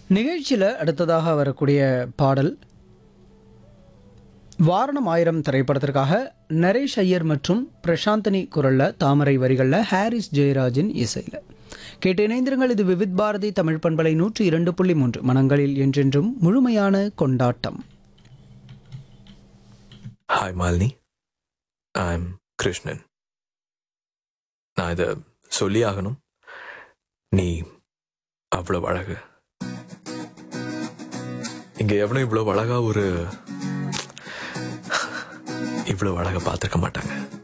நிகழ்ச்சியில் அடுத்ததாக வரக்கூடிய பாடல் வாரணம் ஆயிரம் திரைப்படத்திற்காக நரேஷ் ஐயர் மற்றும் பிரசாந்தனி குரல்ல தாமரை வரிகளில் ஹாரிஸ் ஜெயராஜின் இசையில் கேட்டு இணைந்திருங்கள் இது விவித் பாரதி தமிழ் பண்பலை நூற்றி இரண்டு புள்ளி மூன்று மனங்களில் என்றென்றும் முழுமையான கொண்டாட்டம் ஹாய் மாலினி ஐம் கிருஷ்ணன் நான் இதை சொல்லி ஆகணும் நீ அவ்வளவு அழகு இங்க எவனும் இவ்வளவு அழகா ஒரு இவ்வளவு அழகா பார்த்திருக்க மாட்டாங்க